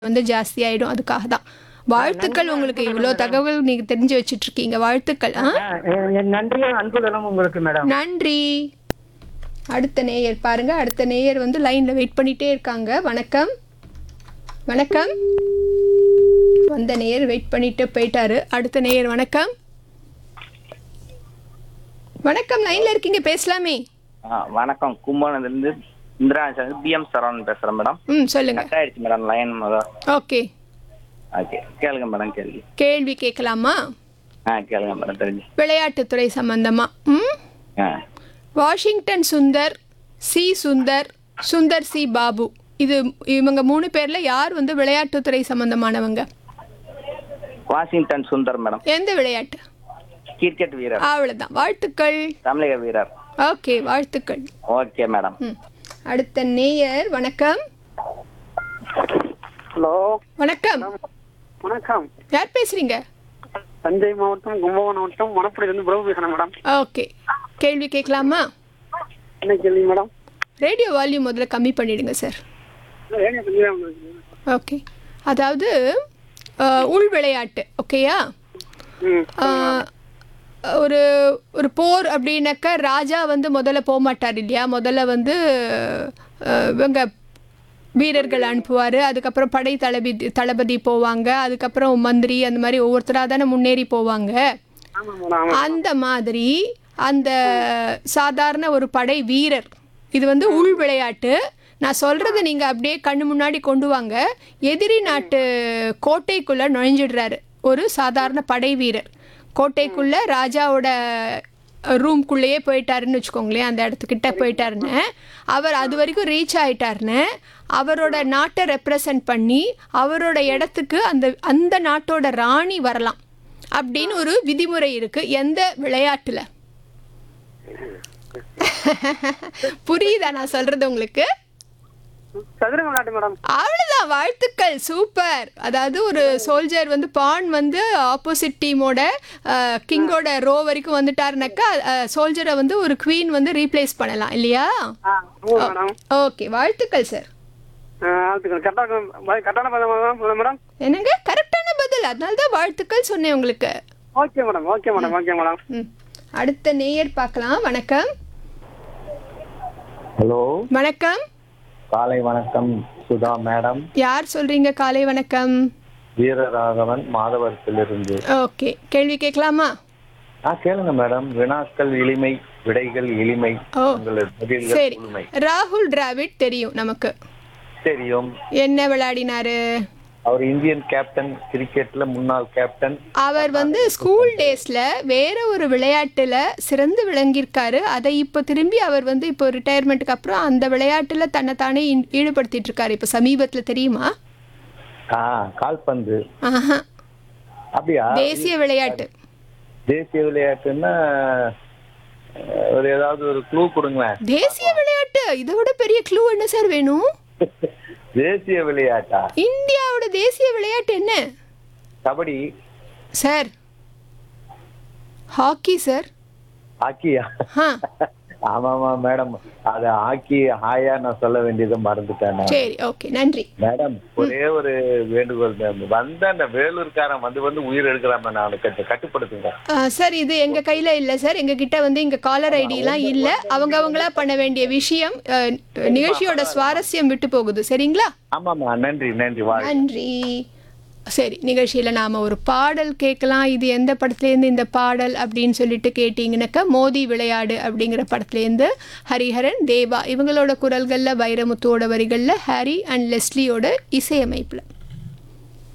வந்து ஜாஸ்தி ஆயிடும் அதுக்காக தான் வாழ்த்துக்கள் உங்களுக்கு இவ்வளோ தகவல் நீங்க தெரிஞ்சு வச்சிட்டு இருக்கீங்க வாழ்த்துக்கள் ஆ ஆ, என் நன்றியும் அன்புதலும் உங்களுக்கு மேடம் நன்றி அடுத்த நேயர் பாருங்க அடுத்த நேயர் வந்து லைன்ல வெயிட் பண்ணிட்டே இருக்காங்க வணக்கம் வணக்கம் வந்த நேயர் வெயிட் பண்ணிட்டு போயிட்டாரு அடுத்த நேயர் வணக்கம் வணக்கம் லைன்ல இருக்கீங்க பேசலாமே ஆ, வணக்கம் கும்பகோணத்துலேருந்து இந்திரா பிஎம் சரவணன் பேசுகிறேன் மேடம் ம் சொல்லுங்க கட் ஆயிடுச்சு மேடம் லைன் முதல் ஓகே ஓகே கேளுங்க மேடம் கேள்வி கேள்வி கேட்கலாமா ஆ கேளுங்க மேடம் தெரிஞ்சு விளையாட்டுத்துறை சம்பந்தமா ம் ஆ Washington Sundar C Sundar Sundar C Babu இது இவங்க மூணு பேர்ல யார் வந்து விளையாட்டுத்துறை சம்பந்தமானவங்க வாஷிங்டன் சுந்தர் மேடம் எந்த விளையாட்டு கிரிக்கெட் வீரர் அவ்வளவுதான் வாழ்த்துக்கள் தமிழக வீரர் ஓகே வாழ்த்துக்கள் ஓகே மேடம் ம் அடுத்த நேயர் வணக்கம் ஹலோ வணக்கம் வணக்கம் யார் பேசுறீங்க தஞ்சை மாவட்டம் கும்பகோணம் மாவட்டம் மணப்படியிலிருந்து பிரபு பேசுறேன் மேடம் ஓகே கேள்வி கேட்கலாமா என்ன கேள்வி மேடம் ரேடியோ வால்யூம் முதல்ல கம்மி பண்ணிடுங்க சார் ரேடியோ கொஞ்சம் தான் இருக்கு. ஓகே அதாவது அஹ், உள் விளையாட்டு ஓகேயா ம் ஆஹ், ஒரு ஒரு போர் அப்படின்னாக்கா ராஜா வந்து முதல்ல போக மாட்டார் இல்லையா முதல்ல வந்து அஹ், இவங்க வீரர்கள் அனுப்புவார் அதுக்கப்புறம் படை தளபதி தளபதி போவாங்க அதுக்கப்புறம் மந்திரி அந்த மாதிரி ஒவ்வொருத்தராக தானே முன்னேறி போவாங்க ஆமாம் மேடம் ஆமாம் அந்த மாதிரி அந்த சாதாரண ஒரு படை வீரர் இது வந்து உள் விளையாட்டு நான் சொல்கிறத நீங்கள் அப்படியே கண்ணு முன்னாடி கொண்டு வாங்க எதிரி நாட்டு கோட்டைக்குள்ளே நுழைஞ்சிடுறாரு ஒரு சாதாரண படை வீரர் கோட்டைக்குள்ளே ராஜாவோட ரூம்குள்ளேயே போயிட்டாருன்னு வச்சுக்கோங்களேன் அந்த இடத்துக்கிட்ட போயிட்டாருன்னு அவர் அது வரைக்கும் ரீச் ஆயிட்டாருன்னு அவரோட நாட்டை ரெப்ரசன்ட் பண்ணி அவரோட இடத்துக்கு அந்த அந்த நாட்டோட ராணி வரலாம் அப்படின்னு ஒரு விதிமுறை இருக்கு எந்த விளையாட்டுல புரியுதா நான் சொல்றது உங்களுக்கு சதுரங்க விளையாட்டு மேடம் அவ்வளவுதான் வாழ்த்துக்கள் சூப்பர் அதாவது ஒரு சோல்ஜர் வந்து பான் வந்து ஆப்போசிட் டீமோட கிங்கோட ரோ வரைக்கும் வந்துட்டாருனாக்கா சோல்ஜரை வந்து ஒரு குவீன் வந்து ரீப்ளேஸ் பண்ணலாம் இல்லையா ஆ ஆமாம் மேடம் ஓகே வாழ்த்துக்கள் சார் ஆத்துக்கள் கரெக்டாக கரெக்டான பதம் மேடம் என்னங்க கரெக்டான பதில் அதனால தான் வாழ்த்துக்கள் சொன்னேன் உங்களுக்கு okay madam okay madam okay madam ம் அடுத்த நேயர் பார்க்கலாம் வணக்கம் ஹலோ வணக்கம் காலை வணக்கம் சுதா மேடம் யார் சொல்றீங்க காலை வணக்கம் வீரராகவன் மாதவரத்திலிருந்து ஓகே கேள்வி கேட்கலாமா ஆ கேளுங்க மேடம் வினாக்கள் எளிமை விடைகள் எளிமை ஓ உங்களது பதில்கள் சரி முழுமை ராகுல் டிராவிட் தெரியும் நமக்கு தெரியும் என்ன விளையாடினாரு அவர் இந்தியன் கேப்டன் கிரிக்கெட்ல முன்னாள் கேப்டன் அவர் வந்து ஸ்கூல் டேஸ்ல வேற ஒரு விளையாட்டுல சிறந்து விளங்கியிருக்காரு அதை இப்போ திரும்பி அவர் வந்து இப்போ ரிட்டையர்மெண்ட்டுக்கு அப்புறம் அந்த விளையாட்டுல தன்னைத்தானே ஈ- ஈடுபடுத்திட்டு இருக்காரு இப்போ சமீபத்துல தெரியுமா ஆ கால்பந்து ஆஹா அப்படியா தேசிய விளையாட்டு தேசிய விளையாட்டுன்னா அஹ், ஒரு ஏதாவது ஒரு க்ளூ கொடுங்களேன் தேசிய விளையாட்டு இதை விட பெரிய க்ளூ என்ன சார் வேணும் தேசிய விளையாட்டா இந்தியாவோட தேசிய விளையாட்டு என்ன கபடி சார் ஹாக்கி சார் ஹாக்கியா ஆ ஆமாமா மேடம் அது ஹாக்கி ஹாயா நான் சொல்ல வேண்டியதை மறந்துட்டேன் நான். சரி ஓகே நன்றி மேடம் ஒரே ஒரு வேண்டுகோள் மேம் வந்த அந்த வேலூர்காரன் வந்து வந்து உயிர் எடுக்கிறாம நான் அவனை கட்டு- கட்டுப்படுத்துங்க ஆ, சார் இது எங்க கையில இல்ல சார் எங்க கிட்ட வந்து இங்க காலர் ஐடிலாம் இல்ல அவங்க அவங்களா பண்ண வேண்டிய விஷயம் அ, நிகழ்ச்சியோட சுவாரஸ்யம் விட்டு போகுது சரிங்களா ஆமாமா நன்றி நன்றி வாழ் நன்றி சரி நிகழ்ச்சியில் நாம் ஒரு பாடல் கேட்கலாம் இது எந்த படத்துலேருந்து இந்த பாடல் அப்படின்னு சொல்லிட்டு கேட்டிங்கனாக்கா மோதி விளையாடு அப்படிங்கிற படத்துலேருந்து ஹரிஹரன் தேவா இவங்களோட குரல்களில் வைரமுத்துவோட வரிகளில் ஹரி அண்ட் லெஸ்லியோட இசையமைப்பில்